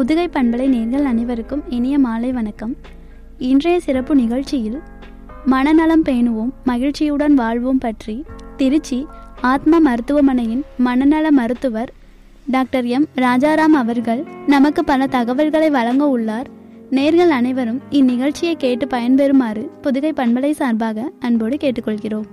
புதுகை பண்பலை நேர்கள் அனைவருக்கும் இனிய மாலை வணக்கம் இன்றைய சிறப்பு நிகழ்ச்சியில் மனநலம் பேணுவோம் மகிழ்ச்சியுடன் வாழ்வோம் பற்றி திருச்சி ஆத்மா மருத்துவமனையின் மனநல மருத்துவர் டாக்டர் எம் ராஜாராம் அவர்கள் நமக்கு பல தகவல்களை வழங்க உள்ளார் நேர்கள் அனைவரும் இந்நிகழ்ச்சியை கேட்டு பயன்பெறுமாறு புதுகை பண்பலை சார்பாக அன்போடு கேட்டுக்கொள்கிறோம்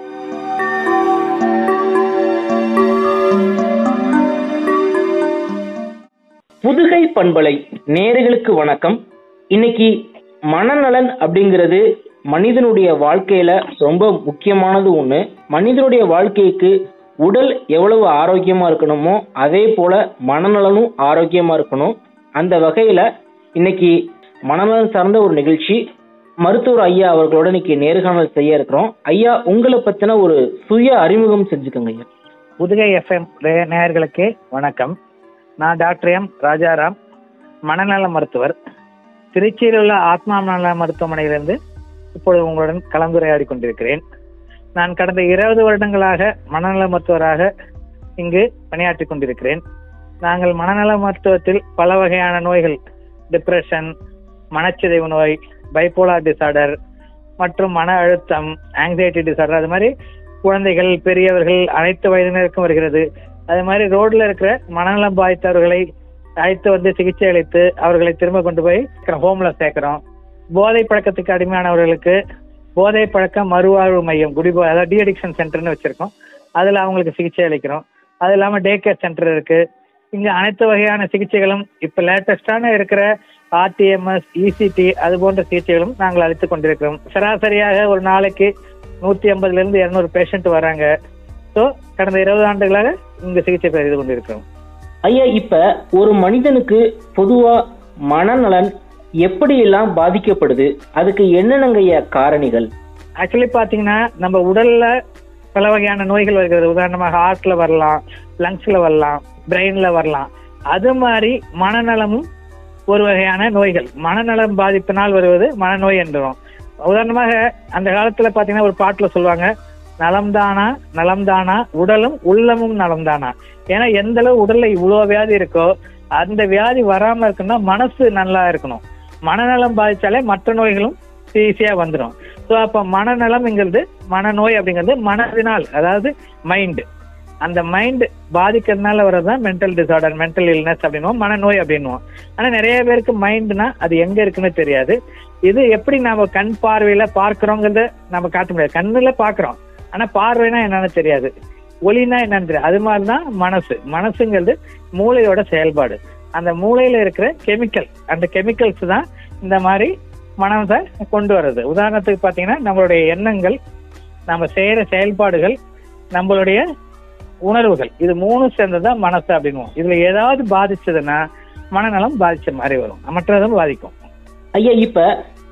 புதுகை பண்பலை நேர்களுக்கு வணக்கம் இன்னைக்கு மனநலன் அப்படிங்கிறது மனிதனுடைய வாழ்க்கையில ரொம்ப முக்கியமானது ஒண்ணு மனிதனுடைய வாழ்க்கைக்கு உடல் எவ்வளவு ஆரோக்கியமா இருக்கணுமோ அதே போல மனநலனும் ஆரோக்கியமா இருக்கணும் அந்த வகையில இன்னைக்கு மனநலன் சார்ந்த ஒரு நிகழ்ச்சி மருத்துவர் ஐயா அவர்களோட இன்னைக்கு நேர்காணல் செய்ய இருக்கிறோம் ஐயா உங்களை பத்தின ஒரு சுய அறிமுகம் செஞ்சுக்கோங்க ஐயா புதுகை எஃப்எம் நேயர்களுக்கு வணக்கம் நான் டாக்டர் எம் ராஜாராம் மனநல மருத்துவர் திருச்சியில் உள்ள ஆத்மா நல மருத்துவமனையிலிருந்து இப்பொழுது உங்களுடன் கலந்துரையாடி கொண்டிருக்கிறேன் நான் கடந்த இருபது வருடங்களாக மனநல மருத்துவராக இங்கு பணியாற்றி கொண்டிருக்கிறேன் நாங்கள் மனநல மருத்துவத்தில் பல வகையான நோய்கள் டிப்ரெஷன் மனச்சிதைவு நோய் பைப்போலார் டிசார்டர் மற்றும் மன அழுத்தம் ஆங்ஸைட்டி டிசார்டர் அது மாதிரி குழந்தைகள் பெரியவர்கள் அனைத்து வயதினருக்கும் வருகிறது அது மாதிரி ரோட்ல இருக்கிற மனநலம் பாதித்தவர்களை அழைத்து வந்து சிகிச்சை அளித்து அவர்களை திரும்ப கொண்டு போய் ஹோம்ல சேர்க்கிறோம் போதை பழக்கத்துக்கு அடிமையானவர்களுக்கு போதை பழக்க மறுவாழ்வு மையம் குடிபோ அதாவது டி அடிக்ஷன் சென்டர்னு வச்சிருக்கோம் அதுல அவங்களுக்கு சிகிச்சை அளிக்கிறோம் அது இல்லாம டே கேர் சென்டர் இருக்கு இங்க அனைத்து வகையான சிகிச்சைகளும் இப்ப லேட்டஸ்டான இருக்கிற ஆர்டிஎம்எஸ் இசிடி அது போன்ற சிகிச்சைகளும் நாங்கள் அளித்துக் கொண்டிருக்கிறோம் சராசரியாக ஒரு நாளைக்கு நூத்தி ஐம்பதுல இருந்து இருநூறு பேஷண்ட் வராங்க ஸோ கடந்த இருபது ஆண்டுகளாக இங்க சிகிச்சை செய்து கொண்டிருக்கிறோம் ஐயா இப்ப ஒரு மனிதனுக்கு பொதுவா மனநலன் எப்படியெல்லாம் பாதிக்கப்படுது அதுக்கு என்னென்னங்க ஐயா காரணிகள் ஆக்சுவலி பாத்தீங்கன்னா நம்ம உடல்ல பல வகையான நோய்கள் வருகிறது உதாரணமாக ஹார்ட்ல வரலாம் லங்ஸ்ல வரலாம் பிரெயின்ல வரலாம் அது மாதிரி மனநலமும் ஒரு வகையான நோய்கள் மனநலம் பாதிப்பினால் வருவது மனநோய் என்றும் உதாரணமாக அந்த காலத்துல பாத்தீங்கன்னா ஒரு பாட்டுல சொல்லுவாங்க நலம்தானா நலம்தானா உடலும் உள்ளமும் நலம்தானா ஏன்னா எந்த அளவு உடல்ல இவ்வளவு வியாதி இருக்கோ அந்த வியாதி வராம இருக்குன்னா மனசு நல்லா இருக்கணும் மனநலம் பாதிச்சாலே மற்ற நோய்களும் ஈஸியா வந்துடும் ஸோ அப்ப மனநலம்ங்கிறது மனநோய் அப்படிங்கிறது மனதினால் அதாவது மைண்ட் அந்த மைண்ட் பாதிக்கிறதுனால வர்றதுதான் மென்டல் டிசார்டர் மென்டல் இல்னஸ் அப்படின்னுவோம் மனநோய் அப்படின்னுவோம் ஆனா நிறைய பேருக்கு மைண்ட்னா அது எங்க இருக்குன்னு தெரியாது இது எப்படி நாம கண் பார்வையில பார்க்கிறோங்கிறத நம்ம காட்ட முடியாது கண்ணுல பாக்குறோம் ஆனா பார்வைனா என்னன்னு தெரியாது ஒளினா என்னன்னு தெரியாது அது மாதிரிதான் மனசு மனசுங்கிறது மூளையோட செயல்பாடு அந்த மூளையில இருக்கிற கெமிக்கல் அந்த கெமிக்கல்ஸ் தான் இந்த மாதிரி மனதை கொண்டு வர்றது உதாரணத்துக்கு பாத்தீங்கன்னா நம்மளுடைய எண்ணங்கள் நம்ம செய்யற செயல்பாடுகள் நம்மளுடைய உணர்வுகள் இது மூணு சேர்ந்ததுதான் மனசு அப்படின்னுவோம் இதுல ஏதாவது பாதிச்சதுன்னா மனநலம் பாதிச்ச மாதிரி வரும் மற்றதும் பாதிக்கும் ஐயா இப்ப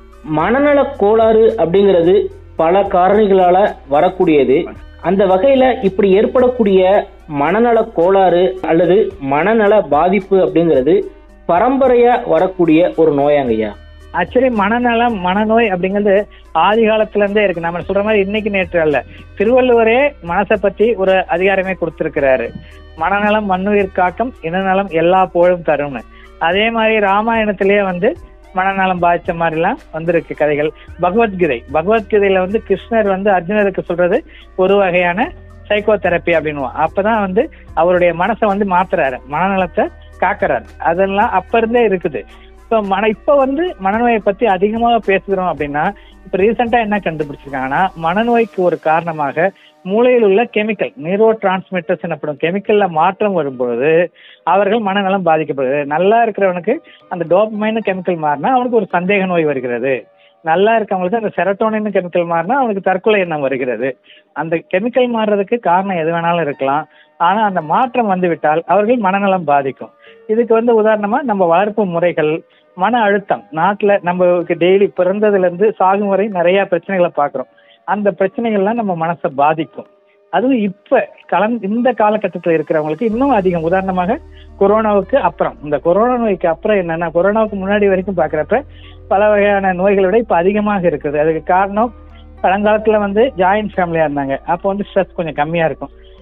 மனநல கோளாறு அப்படிங்கிறது பல காரணிகளால வரக்கூடியது அந்த வகையில இப்படி ஏற்படக்கூடிய மனநல கோளாறு அல்லது மனநல பாதிப்பு அப்படிங்கிறது பரம்பரையா வரக்கூடிய ஒரு நோயாங்கய்யா ஆக்சுவலி மனநலம் மனநோய் அப்படிங்கிறது ஆதி காலத்துல இருந்தே இருக்கு நம்ம சொல்ற மாதிரி இன்னைக்கு நேற்று அல்ல திருவள்ளுவரே மனசை பத்தி ஒரு அதிகாரமே கொடுத்திருக்கிறாரு மனநலம் மண்ணுயிர் காக்கம் இனநலம் எல்லா போழும் தரும்னு அதே மாதிரி ராமாயணத்திலேயே வந்து மனநலம் பாதிச்ச மாதிரிலாம் வந்திருக்கு கதைகள் பகவத்கீதை பகவத்கீதையில வந்து கிருஷ்ணர் வந்து அர்ஜுனருக்கு சொல்றது ஒரு வகையான சைக்கோ தெரப்பி அப்படின்னுவோம் அப்பதான் வந்து அவருடைய மனசை வந்து மாத்துறாரு மனநலத்தை காக்குறாரு அதெல்லாம் அப்ப இருந்தே இருக்குது இப்போ மன இப்ப வந்து மனநோயை பத்தி அதிகமாக பேசுகிறோம் அப்படின்னா இப்ப ரீசெண்டா என்ன கண்டுபிடிச்சிருக்காங்கன்னா மனநோய்க்கு ஒரு காரணமாக மூளையில் உள்ள கெமிக்கல் நியூரோ டிரான்ஸ்மிட்டர்ஸ் எனப்படும் கெமிக்கல்ல மாற்றம் வரும்பொழுது அவர்கள் மனநலம் பாதிக்கப்படுது நல்லா இருக்கிறவனுக்கு அந்த டோபமைன் கெமிக்கல் மாறினா அவனுக்கு ஒரு சந்தேக நோய் வருகிறது நல்லா இருக்கவங்களுக்கு அந்த செரட்டோனின் கெமிக்கல் மாறினா அவனுக்கு தற்கொலை எண்ணம் வருகிறது அந்த கெமிக்கல் மாறுறதுக்கு காரணம் எது வேணாலும் இருக்கலாம் ஆனா அந்த மாற்றம் வந்து விட்டால் அவர்கள் மனநலம் பாதிக்கும் இதுக்கு வந்து உதாரணமா நம்ம வளர்ப்பு முறைகள் மன அழுத்தம் நாட்டுல நம்ம டெய்லி பிறந்ததுல இருந்து சாகும் வரை நிறைய பிரச்சனைகளை பாக்குறோம் அந்த பிரச்சனைகள்லாம் நம்ம மனசை பாதிக்கும் அதுவும் இப்ப கலந் இந்த காலகட்டத்தில் இருக்கிறவங்களுக்கு இன்னும் அதிகம் உதாரணமாக கொரோனாவுக்கு அப்புறம் இந்த கொரோனா நோய்க்கு அப்புறம் என்னன்னா கொரோனாவுக்கு முன்னாடி வரைக்கும் பாக்குறப்ப பல வகையான நோய்களை விட இப்ப அதிகமாக இருக்குது அதுக்கு காரணம் பழங்காலத்துல வந்து ஜாயிண்ட் ஃபேமிலியா இருந்தாங்க அப்போ வந்து ஸ்ட்ரெஸ் கொஞ்சம் கம்மியா இருக்கும்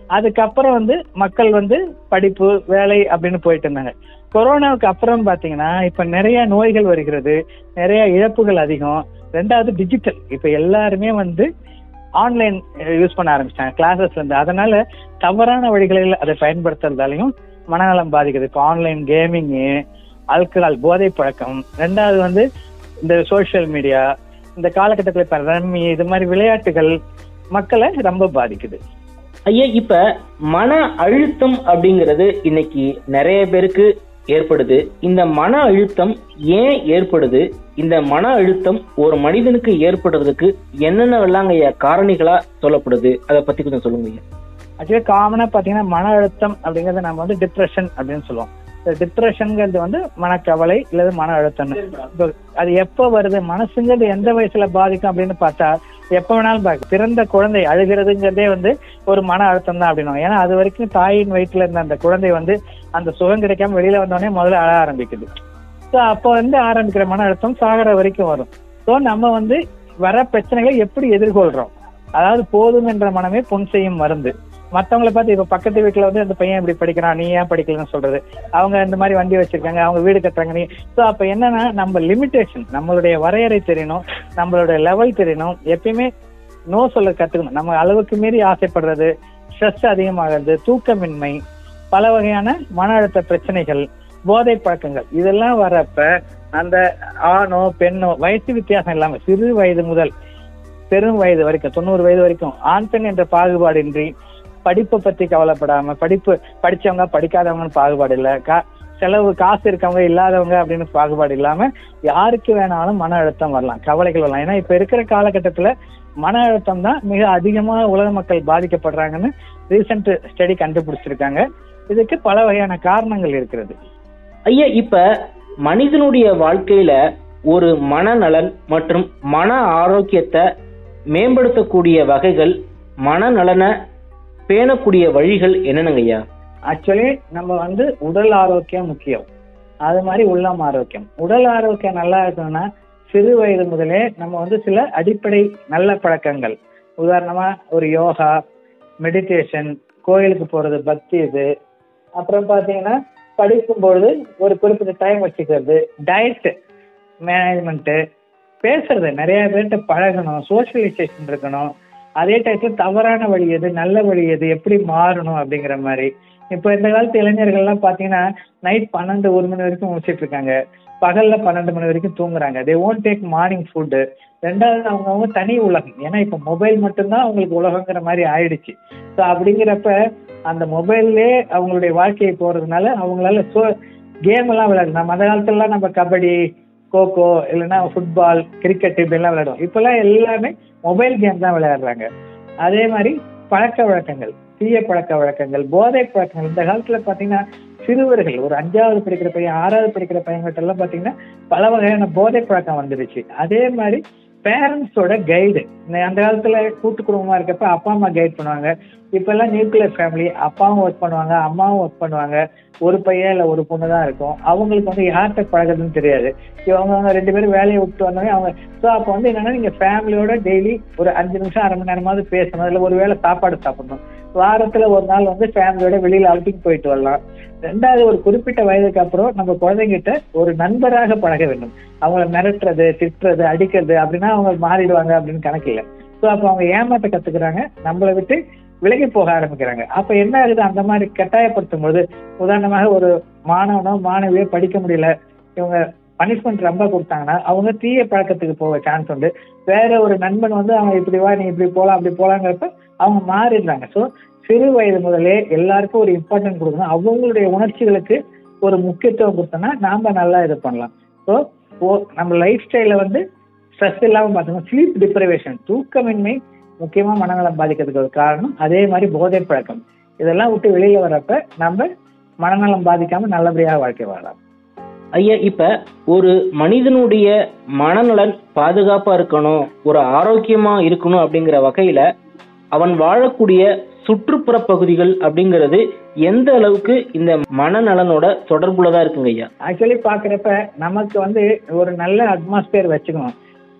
அதுக்கப்புறம் வந்து மக்கள் வந்து படிப்பு வேலை அப்படின்னு போயிட்டு இருந்தாங்க கொரோனாவுக்கு அப்புறம் பாத்தீங்கன்னா இப்ப நிறைய நோய்கள் வருகிறது நிறைய இழப்புகள் அதிகம் ரெண்டாவது டிஜிட்டல் இப்ப எல்லாருமே வந்து ஆன்லைன் யூஸ் பண்ண ஆரம்பிச்சிட்டாங்க கிளாஸஸ்ல இருந்து அதனால தவறான வழிகளில் அதை பயன்படுத்துறதாலையும் மனநலம் பாதிக்குது இப்போ ஆன்லைன் கேமிங்கு ஆல்கஹால் போதை பழக்கம் ரெண்டாவது வந்து இந்த சோஷியல் மீடியா இந்த காலகட்டத்தில் இப்ப ரம்மி இது மாதிரி விளையாட்டுகள் மக்களை ரொம்ப பாதிக்குது ஐயா இப்ப மன அழுத்தம் அப்படிங்கிறது இன்னைக்கு நிறைய பேருக்கு ஏற்படுது இந்த மன அழுத்தம் ஏன் ஏற்படுது இந்த மன அழுத்தம் ஒரு மனிதனுக்கு ஏற்படுறதுக்கு என்னென்னவெல்லாம் ஐயா காரணிகளா சொல்லப்படுது அதை பத்தி கொஞ்சம் சொல்லுங்க ஐயா ஆக்சுவலி காமனா பாத்தீங்கன்னா மன அழுத்தம் அப்படிங்கறத நம்ம வந்து டிப்ரெஷன் அப்படின்னு சொல்லுவோம் டிப்ரெஷன்ங்கிறது வந்து மனக்கவலை இல்லது மன அழுத்தம் இப்போ அது எப்போ வருது மனசுங்கிறது எந்த வயசுல பாதிக்கும் அப்படின்னு பார்த்தா எப்ப வேணாலும் பாதிக்கும் பிறந்த குழந்தை அழுகிறதுங்கிறதே வந்து ஒரு மன அழுத்தம் தான் அப்படின்னும் ஏன்னா அது வரைக்கும் தாயின் வயிற்றுல இருந்த அந்த குழந்தை வந்து அந்த சுகம் கிடைக்காம வெளியில வந்தோடனே முதல்ல அழ ஆரம்பிக்குது ஸோ அப்போ வந்து ஆரம்பிக்கிற மன அழுத்தம் சாகர வரைக்கும் வரும் ஸோ நம்ம வந்து வர பிரச்சனைகளை எப்படி எதிர்கொள்றோம் அதாவது போதும் என்ற மனமே பொன் செய்யும் மருந்து மத்தவங்கள பார்த்து இப்ப பக்கத்து வீட்டுல வந்து அந்த பையன் இப்படி படிக்கிறான் நீ ஏன் படிக்கலன்னு சொல்றது அவங்க இந்த மாதிரி வண்டி வச்சிருக்காங்க அவங்க வீடு கட்டுறாங்க நீ ஸோ அப்ப என்னன்னா நம்ம லிமிட்டேஷன் நம்மளுடைய வரையறை தெரியணும் நம்மளுடைய லெவல் தெரியணும் எப்பயுமே நோ சொல்ல கத்துக்கணும் நம்ம அளவுக்கு மீறி ஆசைப்படுறது ஸ்ட்ரெஸ் அதிகமாகிறது தூக்கமின்மை பல வகையான மன அழுத்த பிரச்சனைகள் போதை பழக்கங்கள் இதெல்லாம் வரப்ப அந்த ஆணோ பெண்ணோ வயசு வித்தியாசம் இல்லாம சிறு வயது முதல் பெரும் வயது வரைக்கும் தொண்ணூறு வயது வரைக்கும் ஆண் பெண் என்ற பாகுபாடின்றி படிப்பை பத்தி கவலைப்படாம படிப்பு படிச்சவங்க படிக்காதவங்கன்னு பாகுபாடு இல்ல கா செலவு காசு இருக்கவங்க இல்லாதவங்க அப்படின்னு பாகுபாடு இல்லாம யாருக்கு வேணாலும் மன அழுத்தம் வரலாம் கவலைகள் வரலாம் ஏன்னா இப்ப இருக்கிற காலகட்டத்துல மன அழுத்தம் தான் மிக அதிகமா உலக மக்கள் பாதிக்கப்படுறாங்கன்னு ரீசெண்ட் ஸ்டடி கண்டுபிடிச்சிருக்காங்க இதுக்கு பல வகையான காரணங்கள் இருக்கிறது ஐயா இப்ப மனிதனுடைய வாழ்க்கையில ஒரு மனநலன் மற்றும் மன ஆரோக்கியத்தை மேம்படுத்தக்கூடிய வகைகள் மனநலனை பேணக்கூடிய வழிகள் என்னென்னங்க ஐயா ஆக்சுவலி நம்ம வந்து உடல் ஆரோக்கியம் முக்கியம் அது மாதிரி உள்ளம் ஆரோக்கியம் உடல் ஆரோக்கியம் நல்லா இருக்கணும்னா சிறு வயது முதலே நம்ம வந்து சில அடிப்படை நல்ல பழக்கங்கள் உதாரணமா ஒரு யோகா மெடிடேஷன் கோயிலுக்கு போறது பக்தி இது அப்புறம் பாத்தீங்கன்னா படிக்கும் பொழுது ஒரு குறிப்பிட்ட டைம் வச்சுக்கிறது டயட் மேனேஜ்மெண்ட் பேசுறது நிறைய பேர்கிட்ட பழகணும் சோஷியலைசேஷன் இருக்கணும் அதே டயத்துல தவறான வழி எது நல்ல வழி எது எப்படி மாறணும் அப்படிங்கிற மாதிரி இப்போ இந்த காலத்து இளைஞர்கள்லாம் பாத்தீங்கன்னா நைட் பன்னெண்டு ஒரு மணி வரைக்கும் முடிச்சிட்டு இருக்காங்க பகல்ல பன்னெண்டு மணி வரைக்கும் தூங்குறாங்க they won't take morning food ரெண்டாவது அவங்க அவங்க தனி உலகம் ஏன்னா இப்போ மொபைல் மட்டும்தான் அவங்களுக்கு உலகங்கிற மாதிரி ஆயிடுச்சு ஸோ அப்படிங்கிறப்ப அந்த மொபைல்லே அவங்களுடைய வாழ்க்கையை போறதுனால அவங்களால சோ கேம் எல்லாம் விளையாடு நம்ம அந்த காலத்துலலாம் நம்ம கபடி கோகோ இல்லைன்னா ஃபுட்பால் கிரிக்கெட் இப்படிலாம் விளையாடுவோம் இப்பெல்லாம் எல்லாமே மொபைல் கேம் தான் விளையாடுறாங்க அதே மாதிரி பழக்க வழக்கங்கள் தீய பழக்க வழக்கங்கள் போதை பழக்கங்கள் இந்த காலத்துல பாத்தீங்கன்னா சிறுவர்கள் ஒரு அஞ்சாவது படிக்கிற பையன் ஆறாவது படிக்கிற பையன்கிட்ட எல்லாம் பாத்தீங்கன்னா பல வகையான போதை பழக்கம் வந்துருச்சு அதே மாதிரி பேரண்ட்ஸோட கைடு அந்த காலத்துல கூட்டு குடும்பமா இருக்கப்ப அப்பா அம்மா கைட் பண்ணுவாங்க இப்ப எல்லாம் நியூக்ளியர் ஃபேமிலி அப்பாவும் ஒர்க் பண்ணுவாங்க அம்மாவும் ஒர்க் பண்ணுவாங்க ஒரு பையன் இல்ல ஒரு பொண்ணு தான் இருக்கும் அவங்களுக்கு வந்து யார்கிட்ட பழகுறதுன்னு தெரியாது இவங்க அவங்க ரெண்டு பேரும் வேலையை விட்டு வந்தோடனே அவங்க ஸோ அப்போ வந்து என்னன்னா நீங்க ஃபேமிலியோட டெய்லி ஒரு அஞ்சு நிமிஷம் அரை மணி நேரமாவது பேசணும் இல்ல ஒரு வேளை சாப்பாடு சாப்பிடணும் வாரத்துல ஒரு நாள் வந்து ஃபேமிலியோட வெளியில அவுட்டிங் போயிட்டு வரலாம் ரெண்டாவது ஒரு குறிப்பிட்ட வயதுக்கு அப்புறம் நம்ம குழந்தைங்கிட்ட ஒரு நண்பராக பழக வேண்டும் அவங்கள மிரட்டுறது திட்டுறது அடிக்கிறது அப்படின்னா அவங்க மாறிடுவாங்க அப்படின்னு கணக்கு இல்லை ஸோ அப்போ அவங்க ஏமாத்த கத்துக்கிறாங்க நம்மளை விட்டு விலகி போக ஆரம்பிக்கிறாங்க அப்ப என்ன ஆகுது அந்த மாதிரி கட்டாயப்படுத்தும் போது உதாரணமாக ஒரு மாணவனோ மாணவியோ படிக்க முடியல இவங்க பனிஷ்மெண்ட் ரொம்ப கொடுத்தாங்கன்னா அவங்க தீய பழக்கத்துக்கு போக சான்ஸ் உண்டு வேற ஒரு நண்பன் வந்து அவங்க இப்படி வா நீ இப்படி போலாம் அப்படி போலாங்கிறப்ப அவங்க மாறிடுறாங்க ஸோ சிறு வயது முதலே எல்லாருக்கும் ஒரு இம்பார்ட்டன்ட் கொடுக்கணும் அவங்களுடைய உணர்ச்சிகளுக்கு ஒரு முக்கியத்துவம் கொடுத்தோம்னா நாம நல்லா இது பண்ணலாம் ஸோ நம்ம லைஃப் ஸ்டைல வந்து ஸ்ட்ரெஸ் இல்லாம பார்த்தோம்னா ஸ்லீப் டிப்ரவேஷன் தூக்கமின்மை முக்கியமா மனநலம் பாதிக்கிறதுக்கு ஒரு காரணம் அதே மாதிரி போதை பழக்கம் இதெல்லாம் விட்டு வெளியில வரப்ப நம்ம மனநலம் பாதிக்காம நல்லபடியாக வாழ்க்கை வாழலாம் ஐயா இப்ப ஒரு மனிதனுடைய மனநலன் பாதுகாப்பா இருக்கணும் ஒரு ஆரோக்கியமா இருக்கணும் அப்படிங்கிற வகையில அவன் வாழக்கூடிய சுற்றுப்புற பகுதிகள் அப்படிங்கிறது எந்த அளவுக்கு இந்த மனநலனோட தொடர்புள்ளதா இருக்குங்க ஐயா ஆக்சுவலி பாக்குறப்ப நமக்கு வந்து ஒரு நல்ல அட்மாஸ்பியர் வச்சுக்கணும்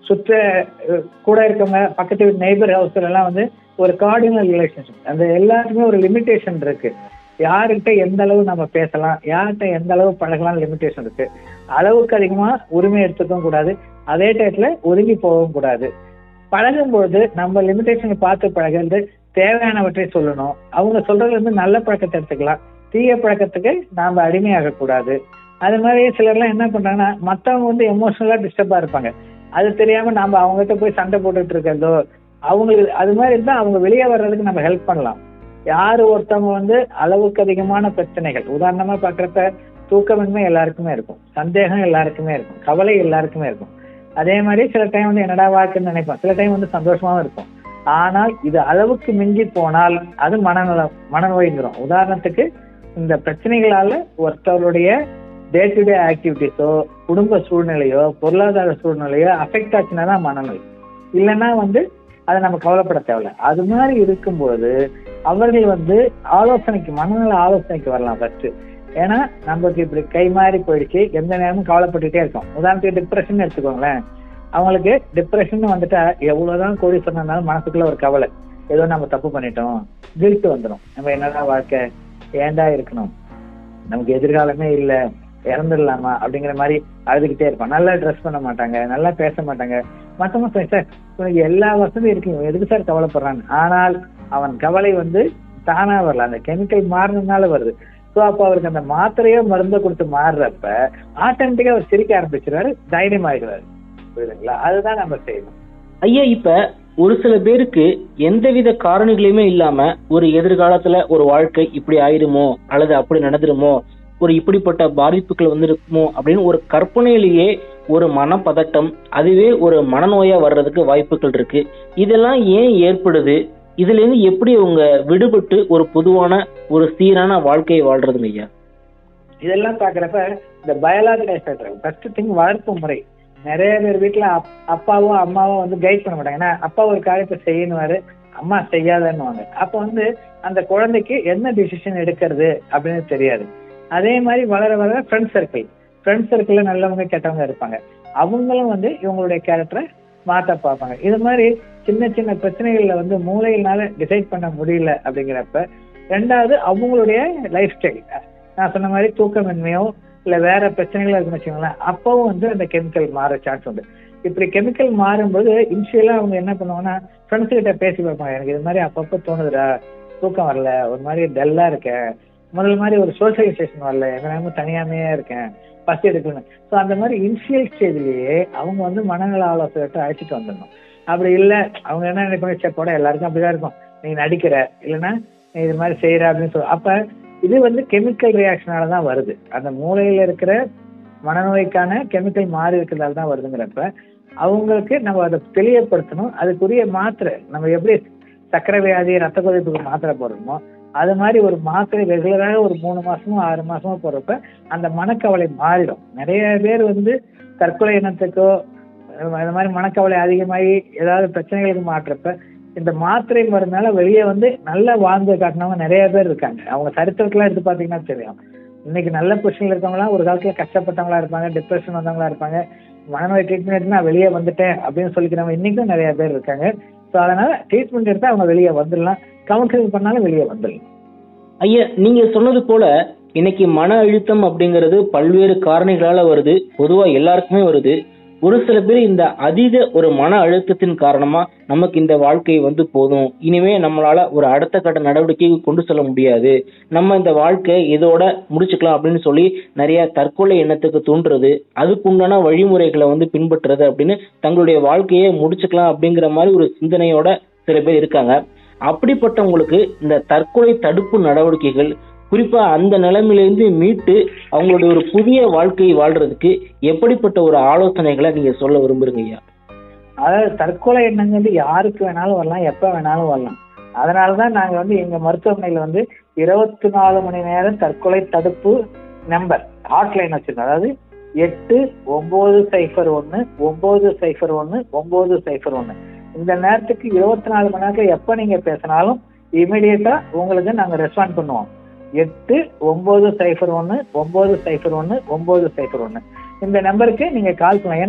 சுற்ற அஹ், கூட இருக்கவங்க பக்கத்து வீட்டு நெய்பர் ஹவுஸ்ல எல்லாம் வந்து ஒரு கார்டினல் ரிலேஷன்ஷிப் அந்த எல்லாத்துக்குமே ஒரு லிமிட்டேஷன் இருக்கு யார்கிட்ட எந்த அளவு நம்ம பேசலாம் யார்கிட்ட எந்த அளவு பழகலாம் லிமிட்டேஷன் இருக்கு அளவுக்கு அதிகமா உரிமை எடுத்துக்கவும் கூடாது அதே டயத்துல ஒதுங்கி போகவும் கூடாது பழகும்போது நம்ம லிமிட்டேஷனை பார்த்து பழகிறது தேவையானவற்றை சொல்லணும் அவங்க சொல்றதுல இருந்து நல்ல பழக்கத்தை எடுத்துக்கலாம் தீய பழக்கத்துக்கு நாம அடிமையாக கூடாது அது மாதிரி சிலர்லாம் என்ன பண்றாங்கன்னா மத்தவங்க வந்து எமோஷனலா டிஸ்டர்பா இருப்பாங்க அது தெரியாம நாம அவங்ககிட்ட போய் சண்டை போட்டுட்டு இருக்கிறதோ அவங்களுக்கு அது மாதிரி இருந்தா அவங்க வெளியே வர்றதுக்கு நம்ம ஹெல்ப் பண்ணலாம் யாரு ஒருத்தவங்க வந்து அளவுக்கு அதிகமான பிரச்சனைகள் உதாரணமா பாக்குறப்ப தூக்கமின்மை எல்லாருக்குமே இருக்கும் சந்தேகம் எல்லாருக்குமே இருக்கும் கவலை எல்லாருக்குமே இருக்கும் அதே மாதிரி சில டைம் வந்து என்னடா வாழ்க்கைன்னு நினைப்போம் சில டைம் வந்து சந்தோஷமாவும் இருக்கும் ஆனால் இது அளவுக்கு மிஞ்சி போனால் அது மனநலம் மனநோய்ங்கிறோம் உதாரணத்துக்கு இந்த பிரச்சனைகளால ஒருத்தவருடைய டே டு டே ஆக்டிவிட்டிஸோ குடும்ப சூழ்நிலையோ பொருளாதார சூழ்நிலையோ அஃபெக்ட் ஆச்சுன்னா தான் மனநோய் இல்லைன்னா வந்து அதை நம்ம கவலைப்பட தேவையில்ல அது மாதிரி இருக்கும்போது அவர்கள் வந்து ஆலோசனைக்கு மனநல ஆலோசனைக்கு வரலாம் ஃபர்ஸ்ட் ஏன்னா நமக்கு இப்படி கை மாறி போயிடுச்சு எந்த நேரமும் கவலைப்பட்டுட்டே இருக்கோம் உதாரணத்துக்கு டிப்ரெஷன் எடுத்துக்கோங்களேன் அவங்களுக்கு டிப்ரெஷன் வந்துட்டா எவ்வளவுதான் கோடி சொன்னாலும் மனசுக்குள்ள ஒரு கவலை ஏதோ நம்ம தப்பு பண்ணிட்டோம் கில்ட் வந்துடும் நம்ம என்னதான் வாழ்க்கை ஏன்டா இருக்கணும் நமக்கு எதிர்காலமே இல்ல இறந்துடலாமா அப்படிங்கிற மாதிரி அழுதுகிட்டே இருப்பான் நல்லா ட்ரெஸ் பண்ண மாட்டாங்க நல்லா பேச மாட்டாங்க மத்தவங்க சொல்லுங்க, சார் உனக்கு எல்லா வசதியும் இருக்கு இவன் எதுக்கு சார் கவலைப்படுறான் ஆனால் அவன் கவலை வந்து தானா வரல அந்த கெமிக்கல் மாறினதுனால வருது ஸோ அப்போ அவருக்கு அந்த மாத்திரையோ மருந்தோ கொடுத்து மாறுறப்ப ஆட்டோமேட்டிக்கா அவர் சிரிக்க ஆரம்பிச்சிருவாரு தைரியம் ஆயிடுவாரு புரியுதுங்களா அதுதான் நம்ம செய்யணும் ஐயா இப்ப ஒரு சில பேருக்கு எந்தவித காரணிகளுமே இல்லாம ஒரு எதிர்காலத்துல ஒரு வாழ்க்கை இப்படி ஆயிருமோ அல்லது அப்படி நடந்துருமோ ஒரு இப்படிப்பட்ட பாதிப்புகள் வந்திருக்குமோ அப்படின்னு ஒரு கற்பனையிலேயே ஒரு மனப்பதட்டம் அதுவே ஒரு மனநோயா வர்றதுக்கு வாய்ப்புகள் இருக்கு இதெல்லாம் ஏன் ஏற்படுது இதுல இருந்து எப்படி அவங்க விடுபட்டு ஒரு பொதுவான ஒரு சீரான வாழ்க்கையை வாழ்றதுங்க ஐயா இதெல்லாம் பாக்குறப்ப இந்த பயாலஜிக்கல் ஃபேக்டர் ஃபர்ஸ்ட் திங் வளர்ப்பு முறை நிறைய பேர் வீட்டுல அப்- அப்பாவோ அம்மாவோ வந்து கைட் பண்ண மாட்டாங்க ஏன்னா அப்பா ஒரு காரியத்தை செய்யணுவாரு அம்மா செய்யாதன்னுவாங்க அப்ப வந்து அந்த குழந்தைக்கு என்ன டிசிஷன் எடுக்கிறது அப்படின்னு தெரியாது அதே மாதிரி வளர வளர ஃப்ரெண்ட் சர்க்கிள் ஃப்ரெண்ட் சர்க்கிள்ல நல்லவங்க கெட்டவங்க இருப்பாங்க அவங்களும் வந்து இவங்களுடைய கேரக்டரை மாத்த பார்ப்பாங்க இது மாதிரி சின்ன சின்ன பிரச்சனைகள்ல வந்து மூளையினால டிசைட் பண்ண முடியல அப்படிங்கிறப்ப ரெண்டாவது அவங்களுடைய லைஃப் ஸ்டைல் நான் சொன்ன மாதிரி தூக்கமின்மையோ இல்ல வேற பிரச்சனைகள் இருக்குன்னு வச்சுக்கோங்களேன் அப்பவும் வந்து அந்த கெமிக்கல் மாற சான்ஸ் உண்டு இப்படி கெமிக்கல் மாறும்போது இனிஷியலா அவங்க என்ன பண்ணுவாங்கன்னா ஃப்ரெண்ட்ஸ் கிட்ட பேசி பார்ப்பாங்க எனக்கு இது மாதிரி அப்பப்போ தோணுதுடா தூக்கம் வரல ஒரு மாதிரி டல்லா இருக்கேன் முதல்ல மாதிரி ஒரு சோசியலைசேஷன் வரல எங்க நேரமும் தனியாமையா இருக்கேன் பசி எடுக்கணும் ஸோ அந்த மாதிரி இனிஷியல் ஸ்டேஜ்லயே அவங்க வந்து மனநல ஆலோசகர்கிட்ட அழைச்சிட்டு வந்துடணும் அப்படி இல்ல அவங்க என்ன நினைப்பாங்க "சே, போட எல்லாருக்கும் அப்படிதான் இருக்கும் நீ நடிக்கிற இல்லைன்னா நீ இது மாதிரி செய்யற அப்படின்னு சொல்லி அப்ப இது வந்து கெமிக்கல் ரியாக்ஷனால தான் வருது அந்த மூளையில இருக்கிற மனநோய்க்கான கெமிக்கல் மாறி இருக்கிறதால தான் வருதுங்கிறப்ப அவங்களுக்கு நம்ம அதை தெளியப்படுத்தணும் அதுக்குரிய மாத்திரை நம்ம எப்படி சக்கரை வியாதி ரத்த கொதிப்புக்கு மாத்திரை போடுறோமோ அது மாதிரி ஒரு மாத்திரை ரெகுலராக ஒரு மூணு மாசமோ ஆறு மாசமோ போடுறப்ப அந்த மனக்கவலை மாறிடும் நிறைய பேர் வந்து தற்கொலை எண்ணத்துக்கோ அஹ் அது மாதிரி மனக்கவலை அதிகமாகி ஏதாவது பிரச்சனைகளுக்கு மாற்றப்ப இந்த மாத்திரை மருந்தால வெளியே வந்து நல்ல வாழ்ந்து காட்டினவங்க நிறைய பேர் இருக்காங்க அவங்க சரித்திரத்துல எடுத்து பாத்தீங்கன்னா தெரியும் இன்னைக்கு நல்ல பொசிஷன்ல இருக்கவங்களாம் ஒரு காலத்துல கஷ்டப்பட்டவங்களா இருப்பாங்க டிப்ரெஷன் வந்தவங்களா இருப்பாங்க மனநோய் ட்ரீட்மெண்ட் நான் வெளியே வந்துட்டேன் அப்படின்னு சொல்லிக்கிறவங்க இன்னைக்கும் நிறைய பேர் இருக்காங்க ஸோ அதனால ட்ரீட்மெண்ட் எடுத்தா அவங்க வெளியே வந்துடலாம் கவுன்சிலிங் பண்ணாலும் வெளியே வந்துடலாம் ஐயா நீங்க சொன்னது போல இன்னைக்கு மன அழுத்தம் அப்படிங்கிறது பல்வேறு காரணிகளால வருது பொதுவா எல்லாருக்குமே வருது ஒரு சில பேர் இந்த அதீத ஒரு மன அழுத்தத்தின் காரணமா நமக்கு இந்த வாழ்க்கை வந்து போதும் இனிமே நம்மளால ஒரு அடுத்த கட்ட நடவடிக்கைக்கு கொண்டு செல்ல முடியாது நம்ம இந்த வாழ்க்கை இதோட முடிச்சுக்கலாம் அப்படின்னு சொல்லி நிறைய தற்கொலை எண்ணத்துக்கு தூண்டுறது அதுக்குண்டான வழிமுறைகளை வந்து பின்பற்றுறது அப்படின்னு தங்களுடைய வாழ்க்கையை முடிச்சுக்கலாம் அப்படிங்கிற மாதிரி ஒரு சிந்தனையோட சில பேர் இருக்காங்க அப்படிப்பட்டவங்களுக்கு இந்த தற்கொலை தடுப்பு நடவடிக்கைகள் குறிப்பா அந்த நிலைமையிலிருந்து மீட்டு அவங்களுடைய ஒரு புதிய வாழ்க்கையை வாழ்றதுக்கு எப்படிப்பட்ட ஒரு ஆலோசனைகளை நீங்க சொல்ல விரும்புறீங்க ஐயா அதாவது தற்கொலை எண்ணங்கள் யாருக்கு வேணாலும் வரலாம் எப்ப வேணாலும் வரலாம் அதனாலதான் நாங்க வந்து எங்க மருத்துவமனையில வந்து இருபத்தி நாலு மணி நேரம் தற்கொலை தடுப்பு நம்பர் ஹாட்லைன் வச்சிருக்கோம் அதாவது எட்டு ஒன்பது சைஃபர் ஒன்னு ஒன்பது சைஃபர் ஒன்னு ஒன்பது சைஃபர் ஒன்னு இந்த நேரத்துக்கு இருபத்தி நாலு மணி நேரத்துல எப்ப நீங்க பேசினாலும் இமிடியேட்டா உங்களுக்கு நாங்க ரெஸ்பாண்ட் பண்ணுவோம் எட்டு ஒன்பது சைஃபர் ஒன்னு ஒன்பது சைஃபர் ஒன்னு ஒன்பது சைஃபர் ஒன்னு இந்த நம்பருக்கு நீங்க கால் பண்ணலாம் ஏன்னா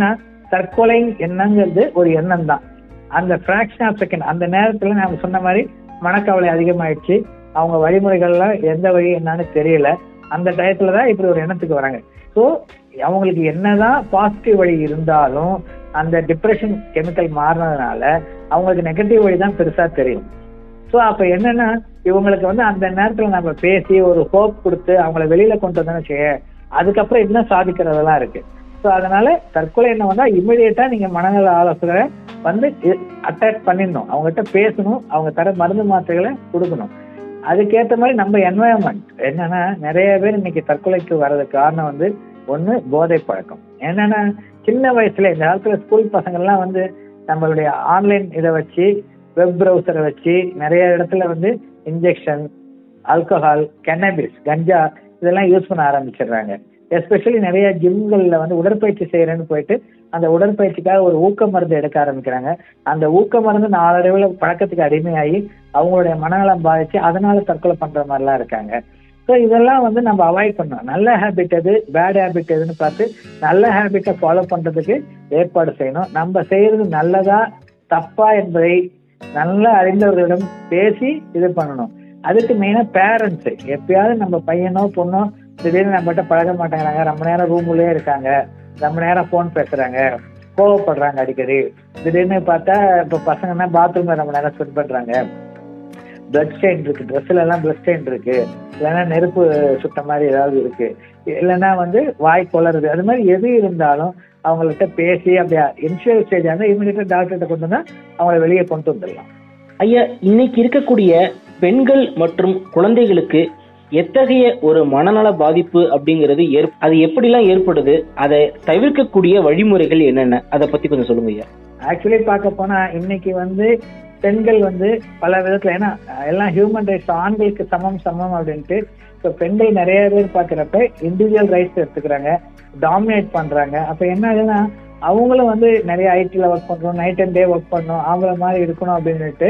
தற்கொலை எண்ணங்கிறது ஒரு எண்ணம் தான் அந்த ஃபிராக்ஷன் ஆஃப் செகண்ட் அந்த நேரத்துல நாம சொன்ன மாதிரி மனக்கவலை அதிகமாயிடுச்சு அவங்க வழிமுறைகள்லாம் எந்த வழி என்னன்னு தெரியல அந்த டயத்துல தான் இப்படி ஒரு எண்ணத்துக்கு வராங்க ஸோ அவங்களுக்கு என்னதான் பாசிட்டிவ் வழி இருந்தாலும் அந்த டிப்ரெஷன் கெமிக்கல் மாறினதுனால அவங்களுக்கு நெகட்டிவ் வழி தான் பெருசா தெரியும் ஸோ அப்ப என்னன்னா இவங்களுக்கு வந்து அந்த நேரத்துல நம்ம பேசி ஒரு ஹோப் கொடுத்து அவங்கள வெளியில கொண்டு வந்தோம்னு வச்சுக்க அதுக்கப்புறம் இன்னும் சாதிக்கிறதெல்லாம் இருக்கு ஸோ அதனால தற்கொலை என்ன வந்தா இமிடியேட்டா நீங்க மனநல ஆலோசகரை வந்து அட்டாக் பண்ணிடணும் அவங்ககிட்ட பேசணும் அவங்க தர மருந்து மாத்திரைகளை கொடுக்கணும் அதுக்கேற்ற மாதிரி நம்ம என்வாயன்மெண்ட் என்னன்னா நிறைய பேர் இன்னைக்கு தற்கொலைக்கு வர்றதுக்கு காரணம் வந்து ஒண்ணு போதை பழக்கம் என்னன்னா சின்ன வயசுல இந்த காலத்துல ஸ்கூல் பசங்கள்லாம் வந்து நம்மளுடைய ஆன்லைன் இதை வச்சு வெப் ப்ரௌசரை வச்சு நிறைய இடத்துல வந்து இன்ஜெக்ஷன் ஆல்கஹால் கென்னபிஸ் கஞ்சா இதெல்லாம் யூஸ் பண்ண ஆரம்பிச்சிடுறாங்க எஸ்பெஷலி நிறைய ஜிம்கள்ல வந்து உடற்பயிற்சி செய்யறேன்னு போயிட்டு அந்த உடற்பயிற்சிக்காக ஒரு ஊக்க மருந்து எடுக்க ஆரம்பிக்கிறாங்க அந்த ஊக்க மருந்து நாளடைவுல பழக்கத்துக்கு அடிமையாகி அவங்களுடைய மனநலம் பாதிச்சு அதனால தற்கொலை பண்ற மாதிரிலாம் இருக்காங்க ஸோ இதெல்லாம் வந்து நம்ம அவாய்ட் பண்ணணும் நல்ல ஹேபிட் எது பேட் ஹேபிட் எதுன்னு பார்த்து நல்ல ஹேபிட்டை ஃபாலோ பண்றதுக்கு ஏற்பாடு செய்யணும் நம்ம செய்யறது நல்லதா தப்பா என்பதை நல்லா அறிந்தவர்களிடம் பேசி இது பண்ணணும் அதுக்கு மெயினா பேரண்ட்ஸ் எப்பயாவது நம்ம பையனோ பொண்ணோ திடீர்னு நம்மகிட்ட பழக மாட்டேங்கிறாங்க ரொம்ப நேரம் ரூமுள்ளே இருக்காங்க ரொம்ப நேரம் ஃபோன் பேசுறாங்க கோவப்படுறாங்க அடிக்கடி திடீர்னு பார்த்தா இப்போ பசங்கன்னா பாத்ரூம்ல ரொம்ப நேரம் ஸ்பெண்ட் பண்றாங்க பிளட் ஸ்டெயின் இருக்கு ட்ரெஸ்ல எல்லாம் பிளட் ஸ்டெயின் இருக்கு இல்லைன்னா நெருப்பு சுட்ட மாதிரி ஏதாவது இருக்கு இல்லைன்னா வந்து வாய் கொளருது அது மாதிரி எது இருந்தாலும் அவங்கள்ட்ட பேசி அப்படியே இனிஷியல் ஸ்டேஜ் இருந்தால் இமீடியட்டா டாக்டர்கிட்ட கொண்டு வந்தா அவங்கள வெளியே கொண்டு வந்துடலாம் ஐயா இன்னைக்கு இருக்கக்கூடிய பெண்கள் மற்றும் குழந்தைகளுக்கு எத்தகைய ஒரு மனநல பாதிப்பு அப்படிங்கிறது ஏற் அது எப்படிலாம் ஏற்படுது அதை தவிர்க்கக்கூடிய வழிமுறைகள் என்னென்ன அதை பத்தி கொஞ்சம் சொல்லுங்க ஐயா ஆக்சுவலி பார்க்க போனா இன்னைக்கு வந்து பெண்கள் வந்து பல விதத்துல ஏன்னா எல்லாம் ஹியூமன் ரைட்ஸ் ஆண்களுக்கு சமம் சமம் அப்படின்ட்டு இப்போ பெண்கள் நிறைய பேர் பார்க்குறப்ப இண்டிவிஜுவல் ரைட்ஸ் எடுத்துக்கிறாங்க டாமினேட் பண்றாங்க அப்ப என்ன ஆகுதுன்னா அவங்களும் வந்து நிறைய ஐடில ஒர்க் பண்றோம் நைட் அண்ட் டே ஒர்க் பண்ணணும் ஆம்பளை மாதிரி இருக்கணும் அப்படின்னுட்டு